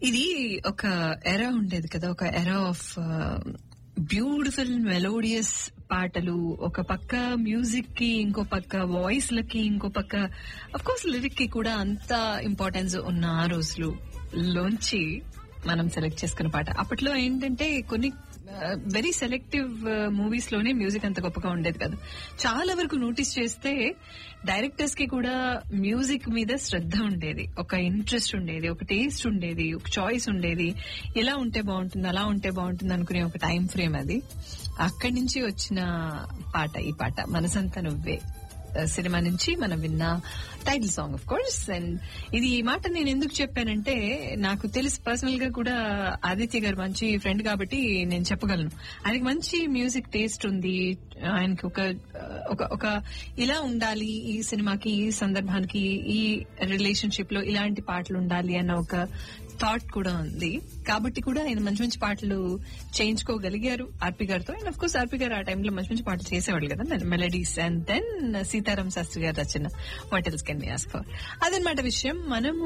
ఇది ఒక ఎరా ఉండేది కదా ఒక ఎరా ఆఫ్ బ్యూటిఫుల్ మెలోడియస్ పాటలు ఒక పక్క మ్యూజిక్ కి ఇంకో పక్క వాయిస్ లకి ఇంకో పక్క అఫ్ కోర్స్ లిరిక్ కి కూడా అంత ఇంపార్టెన్స్ ఉన్న ఆ రోజులు లోంచి మనం సెలెక్ట్ చేసుకున్న పాట అప్పట్లో ఏంటంటే కొన్ని వెరీ సెలెక్టివ్ మూవీస్ లోనే మ్యూజిక్ అంత గొప్పగా ఉండేది కాదు చాలా వరకు నోటీస్ చేస్తే డైరెక్టర్స్ కి కూడా మ్యూజిక్ మీద శ్రద్ధ ఉండేది ఒక ఇంట్రెస్ట్ ఉండేది ఒక టేస్ట్ ఉండేది ఒక చాయిస్ ఉండేది ఇలా ఉంటే బాగుంటుంది అలా ఉంటే బాగుంటుంది అనుకునే ఒక టైం ఫ్రేమ్ అది అక్కడి నుంచి వచ్చిన పాట ఈ పాట మనసంతా నువ్వే సినిమా నుంచి మనం విన్న title song of course and ఇది ఈ మాట నేను ఎందుకు చెప్పానంటే నాకు తెలిసి పర్సనల్ గా కూడా ఆదిత్య గారు మంచి ఫ్రెండ్ కాబట్టి నేను చెప్పగలను ఆయనకి మంచి మ్యూజిక్ టేస్ట్ ఉంది ఆయనకి ఒక ఒక ఒక ఇలా ఉండాలి ఈ సినిమాకి ఈ సందర్భానికి ఈ రిలేషన్షిప్ లో ఇలాంటి పాటలు ఉండాలి అన్న ఒక థాట్ కూడా ఉంది కాబట్టి కూడా ఆయన మంచి మంచి పాటలు చేయించుకోగలిగారు ఆర్పి గారితో అండ్ అఫ్ కోర్స్ ఆర్పి గారు ఆ టైంలో మంచి మంచి పాటలు చేసేవాళ్ళు కదా melodies and then Sitaram Sastry garu రచన what else can ask for అదనమాట విషయం మనము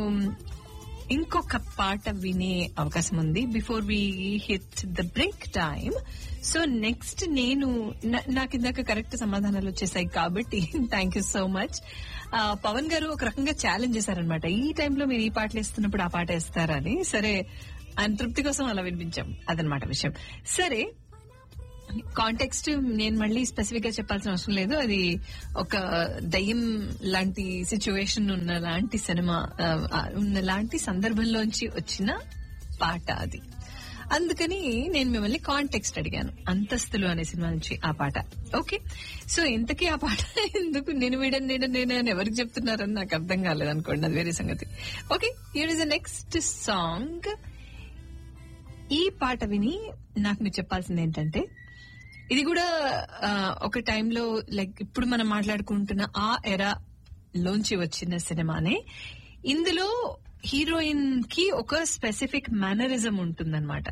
ఇంకొక పాట వినే అవకాశం ఉంది before we hit the break time so next నేను నాకు ఇందాక కరెక్ట్ సమాధానాలు వచ్చేసాయి కాబట్టి thank you so much Pavan garu ఒక రకంగా ఛాలెంజ్ చేశారనమాట ఈ టైంలో మీరు ఈ పాటలు వేస్తున్నప్పుడు ఆ పాట వేస్తారని సరే ఆయన తృప్తి కోసం అలా వినిపించాం అదనమాట విషయం సరే కాంటెక్స్ట్ నేను మళ్ళీ స్పెసిఫిక్ గా చెప్పాల్సిన అవసరం లేదు అది ఒక దయ్యం లాంటి సిచ్యువేషన్ ఉన్న లాంటి సినిమా ఉన్న లాంటి సందర్భంలోంచి వచ్చిన పాట అది అందుకని నేను మిమ్మల్ని కాంటెక్స్ట్ అడిగాను అంతస్తులు అనే సినిమా నుంచి ఆ పాట ఓకే సో ఇంతకీ ఆ పాట ఎందుకు నేను వీడని నేను నేను అని ఎవరికి చెప్తున్నారని నాకు అర్థం కాలేదు అనుకోండి అది వేరే సంగతి okay your is the next song ఈ పాట విని నాకు మీరు చెప్పాల్సింది ఏంటంటే ఇది కూడా ఒక టైంలో లైక్ ఇప్పుడు మనం మాట్లాడుకుంటున్న ఆ ఎరా లోంచి వచ్చిన సినిమానే ఇందులో హీరోయిన్ కి ఒక స్పెసిఫిక్ మేనరిజం ఉంటుందన్నమాట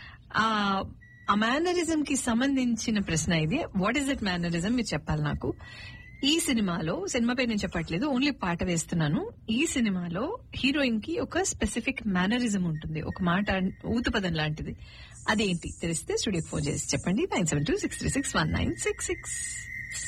ఆ మేనరిజం కి సంబంధించిన ప్రశ్న ఇది వాట్ ఈస్ దట్ మేనరిజం మీరు చెప్పాలి నాకు ఈ సినిమాలో సినిమా పేరు నేను చెప్పట్లేదు ఓన్లీ పాట వేస్తున్నాను ఈ సినిమాలో హీరోయిన్ కి ఒక స్పెసిఫిక్ మేనరిజం ఉంటుంది ఒక మాట ఊతుపదం లాంటిది అదేంటి తెలిస్తే స్టూడియోకి ఫోన్ చేసి చెప్పండి nine seven two six three six one nine six six